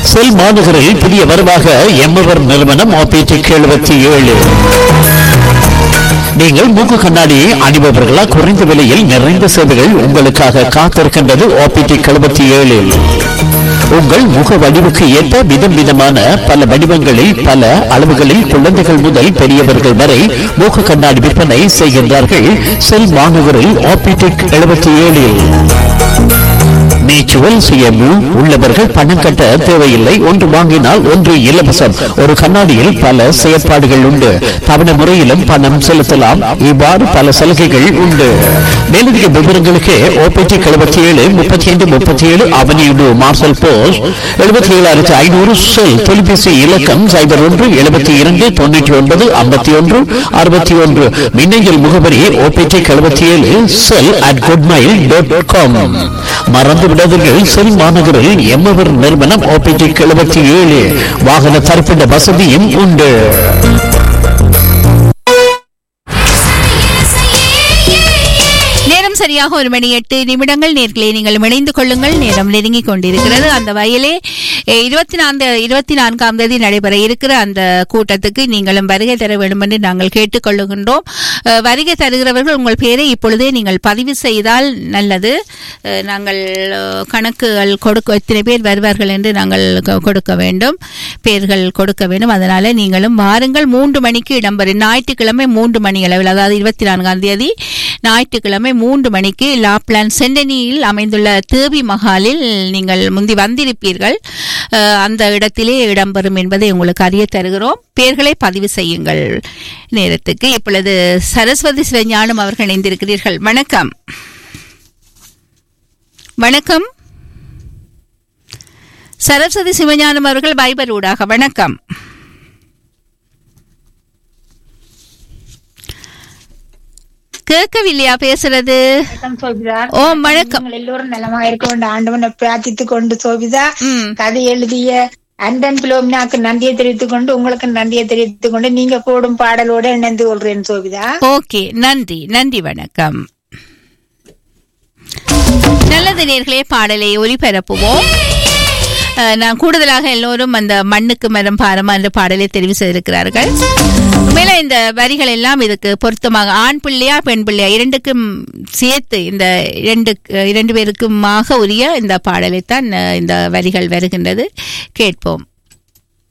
செல் மாநகரில் புதிய வரவாக எம்மவர் நிறுவனம் ஆபிடிக் எழுபத்தி ஏழு நீங்கள் மூக்கு கண்ணாடியை அணிபவர்களா குறைந்த விலையில் நிறைந்த சேவைகள் உங்களுக்காக காத்திருக்கின்றது ஆபிடிக் எழுபத்தி ஏழில் உங்கள் முக வடிவுக்கு ஏற்ப விதம் விதமான பல வடிவங்களில் பல அளவுகளில் குழந்தைகள் முதல் பெரியவர்கள் வரை மூக்கு கண்ணாடி விற்பனை செய்கின்றார்கள் செல் மாநகரில் ஆபிடிக் எழுபத்தி ஏழில் மியூச்சுவல் சுயமு உள்ளவர்கள் பணம் கட்ட தேவையில்லை ஒன்று வாங்கினால் ஒன்று இலவசம் ஒரு கண்ணாடியில் பல செயற்பாடுகள் உண்டு தவண முறையிலும் பணம் செலுத்தலாம் இவ்வாறு பல சலுகைகள் உண்டு மேலதிக விவரங்களுக்கு ஓபிடி எழுபத்தி ஏழு முப்பத்தி ஐந்து முப்பத்தி ஏழு அவனியுடு மார்சல் போஸ்ட் எழுபத்தி ஏழாயிரத்தி ஐநூறு செல் தொலைபேசி இலக்கம் சைபர் ஒன்று எழுபத்தி இரண்டு தொண்ணூற்றி ஒன்பது ஐம்பத்தி ஒன்று அறுபத்தி ஒன்று மின்னஞ்சல் முகவரி ஓபிடி எழுபத்தி ஏழு cell at good mile dot com மறந்து விடாதீர்கள் செல் மாநகரில் எம்மவர் நிறுவனம் ஓபிடி எழுபத்தி ஏழு வாகன தரிப்பிட வசதியும் உண்டு நேரம் சரியாக ஒரு மணி எட்டு நிமிடங்கள் நேர்களை நீங்கள் இணைந்து கொள்ளுங்கள் நேரம் நெருங்கிக் கொண்டிருக்கிறது அந்த வயலே இருபத்தி நான்கு இருபத்தி நான்காம் தேதி நடைபெற இருக்கிற அந்த கூட்டத்துக்கு நீங்களும் வருகை தர வேண்டும் என்று நாங்கள் கேட்டுக்கொள்ளுகின்றோம் அஹ், வருகை தருகிறவர்கள் உங்கள் பெயரை இப்பொழுதே நீங்கள் பதிவு செய்தால் நல்லது அஹ், நாங்கள் அஹ், கணக்குகள் கொடுக்க எத்தனை பேர் வருவார்கள் என்று நாங்கள் கொ- கொடுக்க வேண்டும் பேர்கள் கொடுக்க வேண்டும் அதனால நீங்களும் வாருங்கள் மூன்று மணிக்கு இடம்பெறும் ஞாயிற்றுக்கிழமை மூன்று மணி அளவில் அதாவது இருபத்தி நான்காம் தேதி ஞாயிற்றுக்கிழமை மூன்று மணிக்கு லாப்லான் செண்டனியில் அமைந்துள்ள தேவி மஹாலில் நீங்கள் முந்தி வந்திருப்பீர்கள் அஹ், அந்த இடத்திலே இடம்பெறும் என்பதை உங்களுக்கு அறிய தருகிறோம் பெயர்களை பதிவு செய்யுங்கள் நேரத்துக்கு இப்பொழுது சரஸ்வதி சிவஞானம் அவர்கள் இணைந்திருக்கிறீர்கள் வணக்கம் வணக்கம் சரஸ்வதி சிவஞானம் அவர்கள் பைபர் ஊடாக வணக்கம் கேட்கவில்லையா பேசுறது வணக்கம் சோபிதா ஓ வணக்கம் நீங்கள் எல்லோரும் நலமா இருக்க வேண்டும் ஆண்டவனை பிரார்த்தித்துக் கொண்டு சோபிதா ம். கதை எழுதிய அண்டன் பிலோமினாக்கு நன்றியை தெரிவித்துக் கொண்டு உங்களுக்கு நன்றியை தெரிவித்துக் கொண்டு நீங்க போடும் பாடலோட இணைந்து கொள்றேன் சோபிதா ஓகே நன்றி நன்றி வணக்கம் நல்லது நேர்களே பாடலை ஒலிபரப்புவோம் அஹ், நான் கூடுதலாக எல்லோரும் அந்த மண்ணுக்கு மரம் பாரமா என்ற பாடலை தெரிவு செய்திருக்கிறார்கள் உண்மையில இந்த வரிகள் எல்லாம் இதுக்கு பொருத்தமாக ஆண் பிள்ளையா பெண் பிள்ளையா இரண்டுக்கும் சேர்த்து இந்த இரண்டு இரண்டு பேருக்குமாக உரிய இந்த பாடலைத்தான் அஹ், இந்த வரிகள் வருகின்றது கேட்போம்